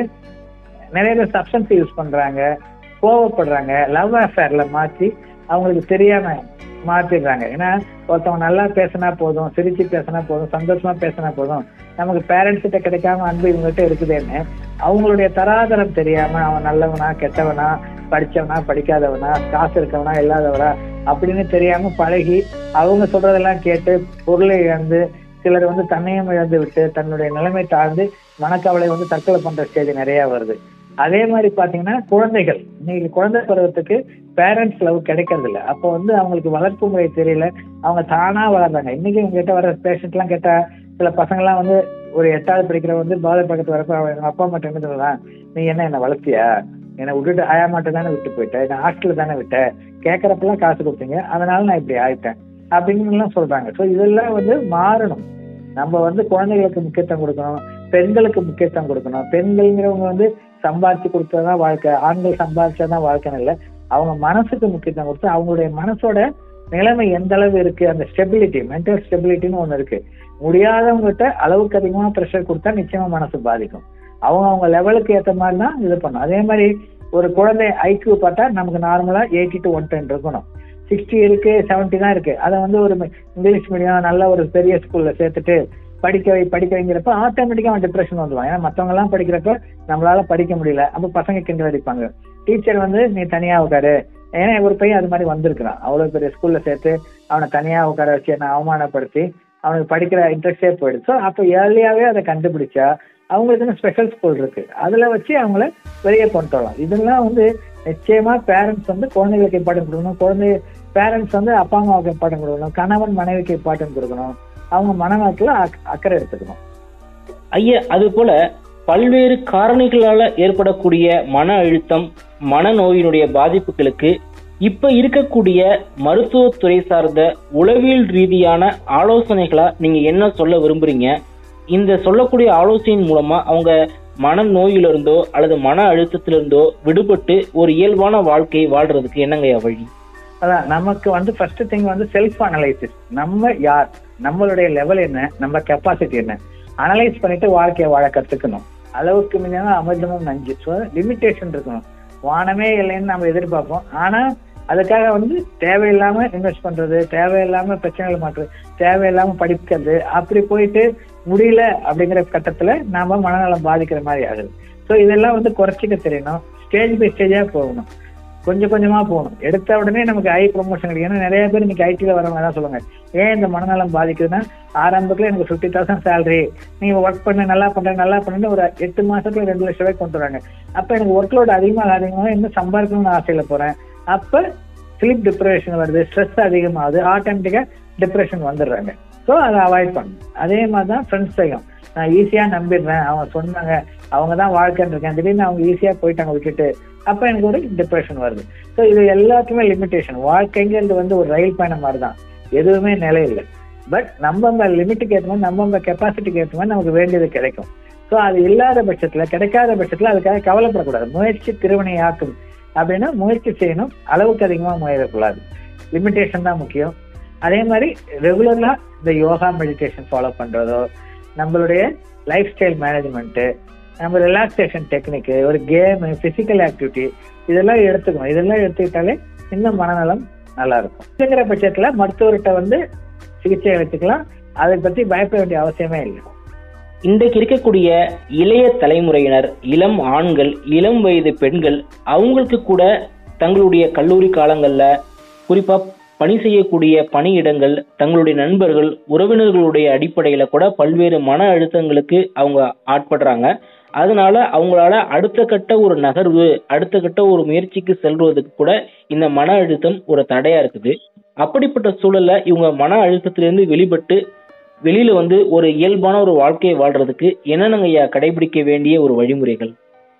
நிறைய பேர் சப்ஸ்டன்ஸ் யூஸ் பண்றாங்க கோவப்படுறாங்க லவ் அஃபேர்ல மாற்றி அவங்களுக்கு தெரியாம மாத்திடுறாங்க ஏன்னா ஒருத்தவங்க நல்லா பேசினா போதும் சிரிச்சு பேசினா போதும் சந்தோஷமா பேசினா போதும் நமக்கு பேரண்ட்ஸ் கிட்ட கிடைக்காம அன்பு இவங்ககிட்ட இருக்குதுன்னு அவங்களுடைய தராதரம் தெரியாம அவன் நல்லவனா கெட்டவனா படிச்சவனா படிக்காதவனா காசு இருக்கவனா இல்லாதவனா அப்படின்னு தெரியாம பழகி அவங்க சொல்றதெல்லாம் கேட்டு பொருளை இழந்து சிலர் வந்து தன்னையும் இழந்து விட்டு தன்னுடைய நிலைமை தாழ்ந்து மனக்கவலை வந்து தற்கொலை பண்ற ஸ்டேஜ் நிறைய வருது அதே மாதிரி பாத்தீங்கன்னா குழந்தைகள் இன்னைக்கு குழந்தை பருவத்துக்கு பேரண்ட்ஸ் லவ் கிடைக்கிறது இல்ல அப்போ வந்து அவங்களுக்கு வளர்ப்பு முறை தெரியல அவங்க தானா வளர்றாங்க இன்னைக்கு உங்ககிட்ட வர பேஷண்ட் எல்லாம் கேட்டா சில பசங்க எல்லாம் வந்து ஒரு எட்டாவது படிக்கிற வந்து பாதை பக்கத்து வரப்ப அவன் எங்க அப்பா மட்டும் என்ன சொல்லலாம் நீ என்ன என்ன வளர்த்தியா என்னை விட்டுட்டு ஆயா மாட்டை தானே விட்டு போயிட்டேன் நான் ஹாஸ்டல்ல தானே விட்டேன் கேட்கறப்பெல்லாம் காசு கொடுத்தீங்க அதனால நான் இப்படி ஆயிட்டேன் அப்படின்னு எல்லாம் சொல்றாங்க ஸோ இதெல்லாம் வந்து மாறணும் நம்ம வந்து குழந்தைகளுக்கு முக்கியத்துவம் கொடுக்கணும் பெண்களுக்கு முக்கியத்துவம் கொடுக்கணும் பெண்கள்ங்கிறவங்க வந்து சம்பாதிச்சு கொடுத்ததான் வாழ்க்கை ஆண்கள் சம்பாதிச்சாதான் வாழ்க்கைன்னு இல்லை அவங்க மனசுக்கு முக்கியத்துவம் கொடுத்து அவங்களுடைய மனசோட நிலைமை எந்த அளவு இருக்கு அந்த ஸ்டெபிலிட்டி மென்டல் ஸ்டெபிலிட்டின்னு ஒண்ணு இருக்கு முடியாதவங்ககிட்ட அளவுக்கு அதிகமா ப்ரெஷர் கொடுத்தா நிச்சயமா மனசு பாதிக்கும் அவங்க அவங்க லெவலுக்கு ஏற்ற மாதிரி தான் இது பண்ணும் அதே மாதிரி ஒரு குழந்தை ஐக்யூ பார்த்தா நமக்கு நார்மலா எயிட்டி டு ஒன் டென் இருக்கணும் சிக்ஸ்டி இருக்கு செவன்ட்டி தான் இருக்கு அதை வந்து ஒரு இங்கிலீஷ் மீடியம் நல்ல ஒரு பெரிய ஸ்கூல்ல சேர்த்துட்டு படிக்க வை படிக்க வைங்கிறப்ப ஆட்டோமேட்டிக்கா அவன் டிப்ரெஷன் வந்துடுவான் ஏன்னா மத்தவங்க எல்லாம் படிக்கிறப்ப நம்மளால படிக்க முடியல அப்ப பசங்க கிண்டல் அடிப்பாங்க டீச்சர் வந்து நீ தனியா உட்காரு ஏன்னா ஒரு பையன் அது மாதிரி வந்திருக்கிறான் அவ்வளவு பெரிய ஸ்கூல்ல சேர்த்து அவனை தனியா உட்கார வச்சு என்ன அவமானப்படுத்தி அவனுக்கு படிக்கிற இன்ட்ரெஸ்டே போயிடுச்சு ஸோ அப்போ ஏர்லியாவே அதை கண்டுபிடிச்சா அவங்களுக்குன்னு ஸ்பெஷல் ஸ்கூல் இருக்கு அதுல வச்சு அவங்கள வெளியே கொண்டு வரலாம் இதெல்லாம் வந்து நிச்சயமா பேரண்ட்ஸ் வந்து குழந்தைகளுக்கு இம்பார்ட்டன் கொடுக்கணும் குழந்தை பேரண்ட்ஸ் வந்து அப்பா அம்மாவுக்கு இம்பார்ட்டன் கொடுக்கணும் கணவன் மனைவிக்கு இம்பார்ட்டன் கொடுக்கணும் அவங்க மனநலத்துல அக்- அக்கறை எடுத்துக்கணும் ஐயா அது போல பல்வேறு காரணிகளால ஏற்படக்கூடிய மன அழுத்தம் மனநோயினுடைய பாதிப்புகளுக்கு இப்ப இருக்கக்கூடிய மருத்துவத்துறை சார்ந்த உளவியல் ரீதியான ஆலோசனைகளா நீங்க என்ன சொல்ல விரும்புறீங்க இந்த சொல்லக்கூடிய ஆலோசனையின் மூலமா அவங்க மனநோயிலிருந்தோ அல்லது மன அழுத்தத்திலிருந்தோ விடுபட்டு ஒரு இயல்பான வாழ்க்கையை வாழ்றதுக்கு என்னங்கய்யா வழி அதான் நமக்கு வந்து ஃபர்ஸ்ட் திங் வந்து செல்ஃப் அனலைசிஸ் நம்ம யார் நம்மளுடைய லெவல் என்ன நம்ம கெப்பாசிட்டி என்ன அனலைஸ் பண்ணிட்டு வாழ்க்கையை வாழ கத்துக்கணும் அளவுக்கு மீறினா அமிர்தமும் நஞ்சு ஸோ லிமிட்டேஷன் இருக்கணும் வானமே இல்லைன்னு நம்ம எதிர்பார்ப்போம் ஆனா அதுக்காக வந்து தேவையில்லாம இன்வெஸ்ட் பண்றது தேவையில்லாம பிரச்சனைகள் மாற்றுறது தேவையில்லாம படிக்கிறது அப்படி போயிட்டு முடியல அப்படிங்கிற கட்டத்துல நாம மனநலம் பாதிக்கிற மாதிரி ஆகுது ஸோ இதெல்லாம் வந்து குறைச்சிக்க தெரியணும் ஸ்டேஜ் பை ஸ்டேஜா போகணும் கொஞ்சம் கொஞ்சமா போகணும் எடுத்த உடனே நமக்கு ஐ ப்ரொமோஷன் கிடைக்கும் ஏன்னா நிறைய பேர் இன்னைக்கு ஐடில வரவங்க தான் சொல்லுவாங்க ஏன் இந்த மனநலம் பாதிக்குதுன்னா ஆரம்பத்துல எனக்கு ஃபிஃப்டி தௌசண்ட் சேலரி நீங்க ஒர்க் பண்ண நல்லா பண்ற நல்லா பண்ணுன்னு ஒரு எட்டு மாசத்துல ரெண்டு லட்சம் ரூபாய் கொண்டு வராங்க அப்ப எனக்கு ஒர்க் லோட் அதிகமாக அதிகமாக இன்னும் சம்பாதிக்கணும்னு ஆசையில போறேன் அப்ப ஸ்லீப் டிப்ரெஷன் வருது ஸ்ட்ரெஸ் அதிகமாகுது ஆட்டோமேட்டிக்கா டிப்ரெஷன் வந்துடுறாங்க ஸோ அதை அவாய்ட் பண்ணணும் அதே மாதிரி தான் ஃப்ரெண்ட்ஸையும் நான் ஈஸியா நம்பிடுறேன் அவங்க சொன்னாங்க அவங்க தான் வாழ்க்கைன்னு இருக்கேன் திடீர்னு அவங்க ஈஸியா போயிட்டாங்க விட்டுட்டு அப்ப எனக்கு ஒரு டிப்ரெஷன் வருது ஸோ இது எல்லாத்துக்குமே லிமிடேஷன் வாழ்க்கைங்கிறது வந்து ஒரு ரயில் பயணம் மாதிரி தான் எதுவுமே நிலை இல்லை பட் நம்ம லிமிட்டுக்கு ஏற்ற மாதிரி நம்ம கெப்பாசிட்டிக்கு ஏற்ற மாதிரி நமக்கு வேண்டியது கிடைக்கும் ஸோ அது இல்லாத பட்சத்துல கிடைக்காத பட்சத்துல அதுக்காக கவலைப்படக்கூடாது முயற்சி திருவினை ஆக்கும் அப்படின்னா முயற்சி செய்யணும் அளவுக்கு அதிகமாக முயறக்கூடாது லிமிட்டேஷன் தான் முக்கியம் அதே மாதிரி ரெகுலரா இந்த யோகா மெடிடேஷன் ஃபாலோ பண்றதோ நம்மளுடைய லைஃப் ஸ்டைல் மேனேஜ்மெண்ட்டு நம்ம ரிலாக்ஸேஷன் டெக்னிக்கு ஒரு கேமு பிசிக்கல் ஆக்டிவிட்டி இதெல்லாம் எடுத்துக்கணும் இதெல்லாம் எடுத்துக்கிட்டாலே இன்னும் மனநலம் நல்லா இருக்கும் இதுங்கிற பட்சத்துல மருத்துவர்கிட்ட வந்து சிகிச்சை எடுத்துக்கலாம் அதை பத்தி பயப்பட வேண்டிய அவசியமே இல்லை இன்றைக்கு இருக்கக்கூடிய இளைய தலைமுறையினர் இளம் ஆண்கள் இளம் வயது பெண்கள் அவங்களுக்கு கூட தங்களுடைய கல்லூரி காலங்கள்ல குறிப்பா பணி செய்யக்கூடிய பணியிடங்கள் தங்களுடைய நண்பர்கள் உறவினர்களுடைய அடிப்படையில கூட பல்வேறு மன அழுத்தங்களுக்கு அவங்க ஆட்படுறாங்க அதனால அவங்களால அடுத்த கட்ட ஒரு நகர்வு அடுத்த கட்ட ஒரு முயற்சிக்கு செல்வதற்கு கூட இந்த மன அழுத்தம் ஒரு தடையா இருக்குது அப்படிப்பட்ட சூழல்ல இவங்க மன அழுத்தத்திலிருந்து வெளிப்பட்டு வெளியில வந்து ஒரு இயல்பான ஒரு வாழ்க்கையை வாழ்றதுக்கு என்னென்னங்க ஐயா கடைபிடிக்க வேண்டிய ஒரு வழிமுறைகள்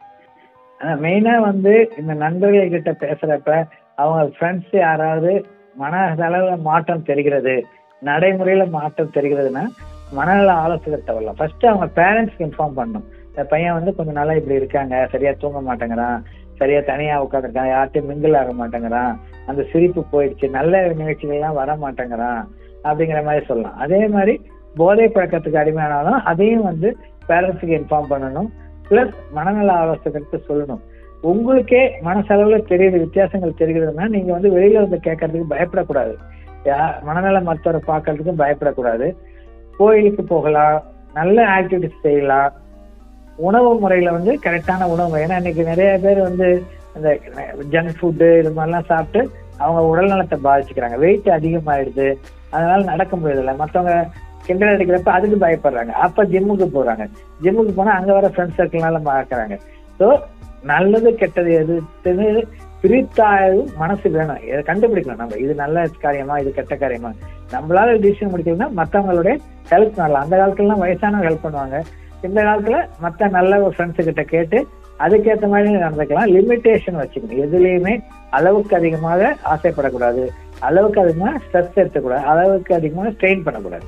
மெயினா வந்து இந்த நண்பர்கள் கிட்ட பேசுறப்ப அவங்க ஃப்ரெண்ட்ஸ் யாராவது மன அளவுல மாற்றம் தெரிகிறது நடைமுறையில மாற்றம் தெரிகிறதுன்னா மனநல ஆலோசகர்கிட்ட வரலாம் ஃபர்ஸ்ட் அவங்க பேரண்ட்ஸ்க்கு இன்ஃபார்ம் பண்ணணும் இந்த பையன் வந்து கொஞ்சம் நாளா இப்படி இருக்காங்க சரியா தூங்க மாட்டேங்கிறான் சரியா தனியா உட்காந்துருக்கான் யார்ட்டையும் மிங்கிள் ஆக மாட்டேங்கிறான் அந்த சிரிப்பு போயிடுச்சு நல்ல நிகழ்ச்சிகள்லாம் வர மாட்டேங்கிறான் அப்படிங்கிற மாதிரி சொல்லலாம் அதே மாதிரி போதை பழக்கத்துக்கு அடிமையானாலும் அதையும் வந்து பேரண்ட்ஸுக்கு இன்ஃபார்ம் பண்ணணும் பிளஸ் மனநல ஆலோசகருக்கு சொல்லணும் உங்களுக்கே மனசளவுல தெரியுது வித்தியாசங்கள் தெரிகிறதுனா நீங்க வந்து வெளியில வந்து கேட்கறதுக்கு பயப்படக்கூடாது யா- மனநல மருத்துவரை பார்க்கறதுக்கும் பயப்படக்கூடாது கோயிலுக்கு போகலாம் நல்ல ஆக்டிவிட்டிஸ் செய்யலாம் உணவு முறையில வந்து கரெக்டான உணவு ஏன்னா இன்னைக்கு நிறைய பேர் வந்து இந்த ஜங்க் ஃபுட்டு இது மாதிரிலாம் சாப்பிட்டு அவங்க உடல் நலத்தை பாதிச்சுக்கிறாங்க வெயிட் அதிகமாயிடுது அதனால நடக்க முடியறதில்ல மற்றவங்க கிண்டல் அடிக்கிறப்ப அதுக்கு பயப்படுறாங்க அப்ப ஜிம்முக்கு போறாங்க ஜிம்முக்கு போனா அங்க வர ஃப்ரெண்ட் சர்க்கிள்னால பார்க்கறாங்க ஸோ நல்லது கெட்டது எதுன்னு பிரித்தாயும் மனசு வேணும் இதை கண்டுபிடிக்கணும் நம்ம இது நல்ல காரியமா இது கெட்ட காரியமா நம்மளால டிசிஷன் முடிக்கணும்னா மற்றவங்களுடைய ஹெல்ப் நல்லா அந்த காலத்துலலாம் வயசானவங்க ஹெல்ப் பண்ணுவாங்க இந்த காலத்துல மற்ற நல்ல ஃப்ரெண்ட்ஸு கிட்ட கேட்டு அதுக்கேற்ற மாதிரி நடந்துக்கலாம் லிமிட்டேஷன் வச்சுக்கணும் எதுலேயுமே அளவுக்கு அதிகமாக ஆசைப்படக்கூடாது அளவுக்கு அதிகமாக ஸ்ட்ரெஸ் எடுத்துக்கூடாது அளவுக்கு அதிகமாக ஸ்ட்ரெயின் பண்ணக்கூடாது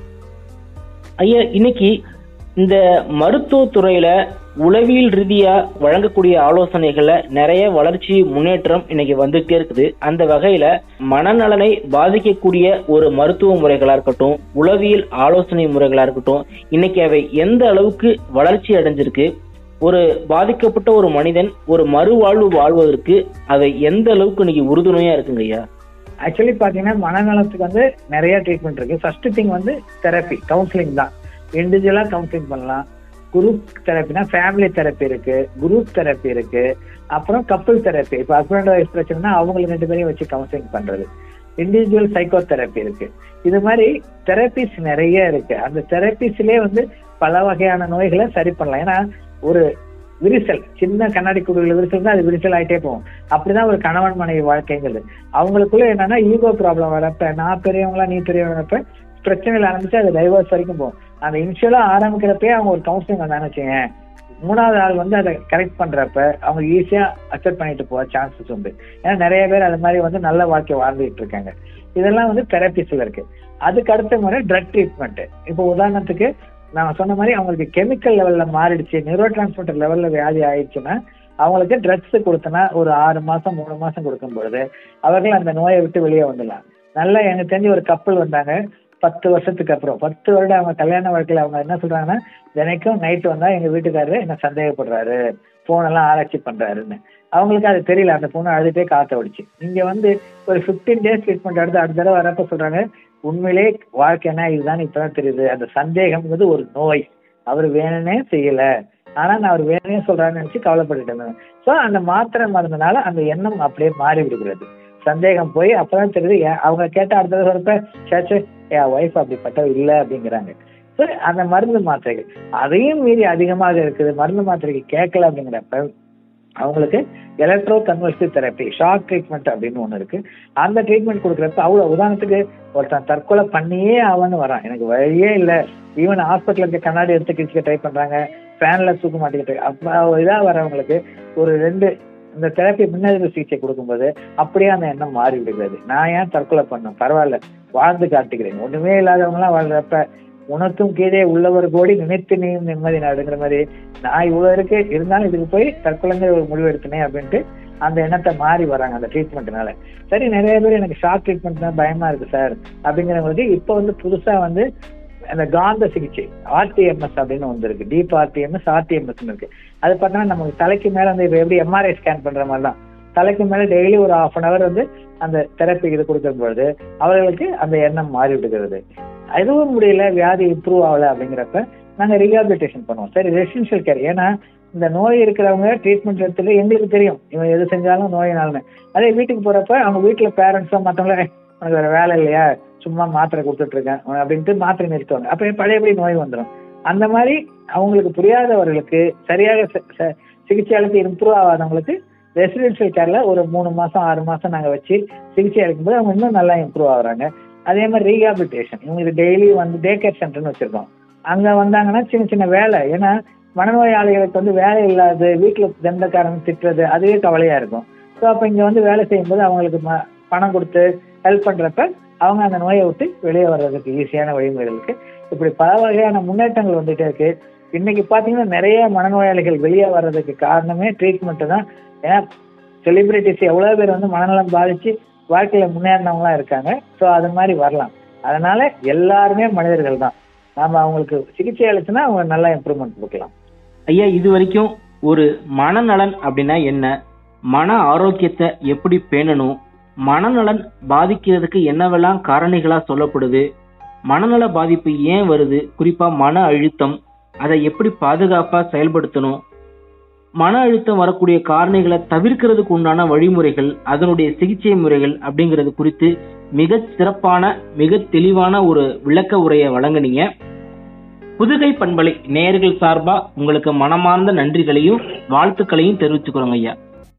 ஐயா இன்னைக்கு இந்த மருத்துவத்துறையில உளவியல் ரீதியா வழங்கக்கூடிய ஆலோசனைகள்ல நிறைய வளர்ச்சி முன்னேற்றம் இன்னைக்கு வந்துட்டே இருக்குது அந்த வகையில மனநலனை பாதிக்கக்கூடிய ஒரு மருத்துவ முறைகளா இருக்கட்டும் உளவியல் ஆலோசனை முறைகளா இருக்கட்டும் இன்னைக்கு அவை எந்த அளவுக்கு வளர்ச்சி அடைஞ்சிருக்கு ஒரு பாதிக்கப்பட்ட ஒரு மனிதன் ஒரு மறுவாழ்வு வாழ்வதற்கு அவை எந்த அளவுக்கு இன்னைக்கு உறுதுணையா இருக்குங்க ஐயா ஆக்சுவலி பாத்தீங்கன்னா மனநலத்துக்கு வந்து நிறைய ட்ரீட்மெண்ட் இருக்கு ஃபர்ஸ்ட் திங் வந்து தெரப்பி கவுன்சிலிங் தான் இண்டிவிஜுவலா கவுன்சிலிங் பண்ணலாம் குரூப் தெரப்பினா ஃபேமிலி தெரப்பி இருக்கு குரூப் தெரப்பி இருக்கு அப்புறம் கப்புள் தெரப்பி இப்போ ஹஸ்பண்ட் ஒய்ஃப் பிரச்சனைனா அவங்களுக்கு ரெண்டு பேரையும் வச்சு கவுன்சிலிங் பண்றது இண்டிவிஜுவல் சைக்கோ தெரப்பி இருக்கு இது மாதிரி தெரப்பிஸ் நிறைய இருக்கு அந்த தெரப்பிஸ்லயே வந்து பல வகையான நோய்களை சரி பண்ணலாம் ஏன்னா ஒரு விரிசல் சின்ன கண்ணாடி குடுவில் விரிசல் தான் அது விரிசல் ஆயிட்டே போகும் அப்படிதான் ஒரு கணவன் மனைவி வாழ்க்கைங்கிறது அவங்களுக்குள்ள என்னன்னா ஈகோ ப்ராப்ளம் வரப்ப நான் பெரியவங்களா நீ பெரியவங்கிறப்ப பிரச்சனைகள் ஆரம்பிச்சு அது டைவர்ஸ் வரைக்கும் போகும் அந்த இனிஷியலா ஆரம்பிக்கிறப்பே அவங்க ஒரு கவுன்சிலிங் வந்தான்னு வச்சுங்க மூணாவது ஆள் வந்து அதை கரெக்ட் பண்றப்ப அவங்க ஈஸியா அக்செப்ட் பண்ணிட்டு போக சான்சஸ் உண்டு ஏன்னா நிறைய பேர் அது மாதிரி வந்து நல்ல வாழ்க்கை வாழ்ந்துட்டு இருக்காங்க இதெல்லாம் வந்து தெரப்பிஸ்ல இருக்கு அதுக்கு அடுத்த முறை ட்ரக் ட்ரீட்மெண்ட் இப்போ உதாரணத்துக்கு நான் சொன்ன மாதிரி அவங்களுக்கு கெமிக்கல் லெவல்ல மாறிடுச்சு நியூரோ டிரான்ஸ்மிட்டர் லெவல்ல வியாதி ஆயிடுச்சுன்னா அவங்களுக்கு ட்ரக்ஸ் கொடுத்தனா ஒரு ஆறு மாசம் மூணு மாசம் கொடுக்கும் பொழுது அவர்கள் அந்த நோயை விட்டு வெளியே வந்துடலாம் நல்லா எனக்கு தெரிஞ்சு ஒரு கப்பல் வந்தாங்க பத்து வருஷத்துக்கு அப்புறம் பத்து வருடம் அவங்க கல்யாண வாழ்க்கையில அவங்க என்ன சொல்றாங்கன்னா தினைக்கும் நைட்டு வந்தா எங்க வீட்டுக்காரரு என்ன சந்தேகப்படுறாரு போன் எல்லாம் ஆராய்ச்சி பண்றாருன்னு அவங்களுக்கு அது தெரியல அந்த பொண்ணு அழுதுட்டே காத்த ஓடிச்சு இங்க வந்து ஒரு 15 டேஸ் ட்ரீட்மெண்ட் எடுத்து அடுத்த தடவை வரப்ப சொல்றாங்க உண்மையிலே வாழ்க்கைனா இதுதான் இப்பதான் தெரியுது அந்த சந்தேகம்ங்கிறது ஒரு நோய் அவர் வேணும்னே செய்யல ஆனா நான் அவர் வேணும்னே சொல்றான்னு நினைச்சு கவலைப்பட்டுட்டு இருந்தேன் சோ அந்த மாத்திரை மருந்துனால அந்த எண்ணம் அப்படியே மாறி விடுகிறது சந்தேகம் போய் அப்பதான் தெரியுது ஏன் அவங்க கேட்ட அடுத்த தடவை வரப்ப சேச்சே என் ஒய்ஃப் அப்படிப்பட்டவ இல்ல அப்படிங்கிறாங்க ஸோ அந்த மருந்து மாத்திரைகள் அதையும் மீறி அதிகமாக இருக்குது மருந்து மாத்திரைக்கு கேட்கல அப்படிங்கிறப்ப அவங்களுக்கு electro convulsive therapy shock treatment அப்படின்னு ஒன்று இருக்கு அந்த ட்ரீட்மெண்ட் கொடுக்குறப்ப அவ்வளோ உதாரணத்துக்கு ஒருத்தன் தற்கொலை பண்ணியே ஆவான்னு வரான் எனக்கு வழியே இல்லை ஈவன் ஹாஸ்பிட்டலுக்கு கண்ணாடி எடுத்து கிழிச்சிக்க ட்ரை பண்றாங்க ஃபேன்ல தூக்க மாட்டிக்கிட்டு அப்போ இதாக வரவங்களுக்கு ஒரு ரெண்டு இந்த தெரப்பி முன்னெதிர்ப்பு சிகிச்சை கொடுக்கும்போது அப்படியே அந்த எண்ணம் மாறி விடுகிறது நான் ஏன் தற்கொலை பண்ணேன் பரவாயில்ல வாழ்ந்து காட்டுகிறேன் ஒண்ணுமே இல்லாதவங்களாம் வாழ்றப்ப உனக்கும் கீழே உள்ளவர் கோடி நினைத்து நீயும் நிம்மதி நாடுங்கிற மாதிரி நான் இவ்வளவு இருக்கு இருந்தாலும் இதுக்கு போய் தற்கொலைங்கிற ஒரு முடிவு எடுத்தனே அப்படின்ட்டு அந்த எண்ணத்தை மாறி வராங்க அந்த ட்ரீட்மெண்ட்னால சரி நிறைய பேர் எனக்கு ஷாக் ட்ரீட்மெண்ட் தான் பயமா இருக்கு சார் அப்படிங்கிறவங்களுக்கு இப்போ வந்து புதுசா வந்து அந்த காந்த சிகிச்சை ஆர்டிஎம்எஸ் அப்படின்னு ஒன்று இருக்கு டீப் ஆர்டிஎம்எஸ் ஆர்டிஎம்எஸ் இருக்கு அது பார்த்தோன்னா நமக்கு தலைக்கு மேல வந்து இப்போ எப்படி எம்ஆர்ஐ ஸ்கேன் பண்ற மாதிரி தான் தலைக்கு மேல டெய்லி ஒரு ஹாஃப் அன் அவர் வந்து அந்த தெரப்பி இது கொடுக்கும் பொழுது அவர்களுக்கு அந்த எண்ணம் மாறி விடுகிறது எதுவும் முடியல வியாதி இம்ப்ரூவ் ஆகல அப்படிங்கிறப்ப நாங்க ரீஹாபிலிட்டேஷன் பண்ணுவோம் சரி ரெசிடென்ஷியல் கேர் ஏன்னா இந்த நோய் இருக்கிறவங்க ட்ரீட்மெண்ட் எடுத்துட்டு எங்களுக்கு தெரியும் இவன் எது செஞ்சாலும் நோயினாலுமே அதே வீட்டுக்கு போறப்ப அவங்க வீட்டுல பேரண்ட்ஸோ மற்றவங்கள உனக்கு வேற வேலை இல்லையா சும்மா மாத்திரை கொடுத்துட்டு இருக்கேன் உனக்கு அப்படின்ட்டு மாத்திரை நிறுத்துவாங்க அப்ப பழையபடி நோய் வந்துடும் அந்த மாதிரி அவங்களுக்கு புரியாதவர்களுக்கு சரியாக ச- ச- சிகிச்சை அளித்து இம்ப்ரூவ் ஆகாதவங்களுக்கு ரெசிடென்ஷியல் கேர்ல ஒரு மூணு மாசம் ஆறு மாசம் நாங்க வச்சு சிகிச்சை அளிக்கும்போது அவங்க இன்னும் நல்லா இம்ப்ரூவ் ஆகுறாங்க அதே மாதிரி ரீஹாபிலிட்டேஷன் இவங்களுக்கு டெய்லி வந்து டே கேர் சென்டர்னு வச்சிருக்கோம் அங்க வந்தாங்கன்னா சின்ன சின்ன வேலை ஏன்னா மனநோயாளிகளுக்கு வந்து வேலை இல்லாது வீட்டுல தண்டக்காரன் திட்டுறது அதுவே கவலையா இருக்கும் ஸோ அப்ப இங்க வந்து வேலை செய்யும்போது அவங்களுக்கு ம- பணம் கொடுத்து ஹெல்ப் பண்றப்ப அவங்க அந்த நோயை விட்டு வெளியே வர்றதுக்கு ஈஸியான வழிமுறைகள் இருக்கு இப்படி பல வகையான முன்னேற்றங்கள் வந்துட்டே இருக்கு இன்னைக்கு பாத்தீங்கன்னா நிறைய மனநோயாளிகள் வெளியே வர்றதுக்கு காரணமே ட்ரீட்மெண்ட் தான் ஏன்னா செலிபிரிட்டிஸ் எவ்வளவு பேர் வந்து மனநலம் பாதிச்சு வாழ்க்கையில முன்னேறினவங்களா இருக்காங்க ஸோ அது மாதிரி வரலாம் அதனால எல்லாருமே மனிதர்கள் தான் நாம அவங்களுக்கு சிகிச்சை அளிச்சுன்னா அவங்க நல்லா இம்ப்ரூவ்மெண்ட் கொடுக்கலாம் ஐயா இது வரைக்கும் ஒரு மனநலன் அப்படின்னா என்ன மன ஆரோக்கியத்தை எப்படி பேணணும் மனநலன் பாதிக்கிறதுக்கு என்னவெல்லாம் காரணிகளா சொல்லப்படுது மனநல பாதிப்பு ஏன் வருது குறிப்பா மன அழுத்தம் அதை எப்படி பாதுகாப்பா செயல்படுத்தணும் மன அழுத்தம் வரக்கூடிய காரணிகளை தவிர்க்கிறதுக்கு உண்டான வழிமுறைகள் அதனுடைய சிகிச்சை முறைகள் அப்படிங்கிறது குறித்து மிக சிறப்பான மிக தெளிவான ஒரு விளக்க உரையை வழங்குனீங்க புதுகை பண்பலை நேயர்கள் சார்பா உங்களுக்கு மனமார்ந்த நன்றிகளையும் வாழ்த்துக்களையும் தெரிவிச்சுக்கிறோங்க ஐயா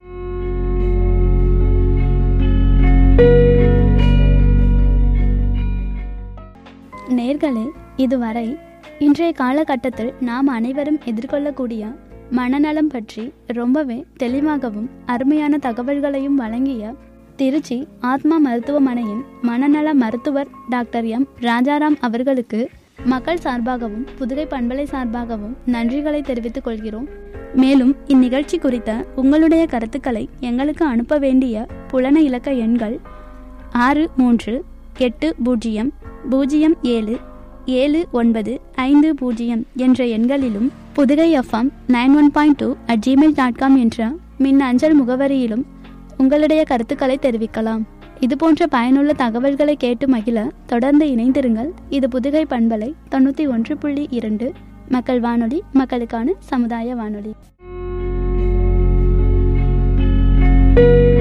நேர்களே இதுவரை இன்றைய காலகட்டத்தில் நாம் அனைவரும் எதிர்கொள்ளக்கூடிய மனநலம் பற்றி ரொம்பவே தெளிவாகவும் அருமையான தகவல்களையும் வழங்கிய திருச்சி ஆத்மா மருத்துவமனையின் மனநல மருத்துவர் டாக்டர் எம் ராஜாராம் அவர்களுக்கு மக்கள் சார்பாகவும் புதுகை பண்பலை சார்பாகவும் நன்றிகளை தெரிவித்துக் கொள்கிறோம் மேலும் இந்நிகழ்ச்சி குறித்த உங்களுடைய கருத்துக்களை எங்களுக்கு அனுப்ப வேண்டிய புலன இலக்க எண்கள் ஆறு மூன்று எட்டு பூஜ்ஜியம் பூஜ்ஜியம் ஏழு ஏழு ஒன்பது ஐந்து பூஜ்ஜியம் என்ற எண்களிலும் Pudhugai FM nine one point two at Gmail dot com என்ற மின் அஞ்சல் முகவரியிலும் உங்களுடைய கருத்துக்களை தெரிவிக்கலாம் இது போன்ற பயனுள்ள தகவல்களை கேட்டு மகிழ தொடர்ந்து இணைந்திருங்கள் இது புதுகை பண்பலை தொண்ணூற்றி ஒன்று புள்ளி இரண்டு மக்கள் வானொலி மக்களுக்கான சமுதாய வானொலி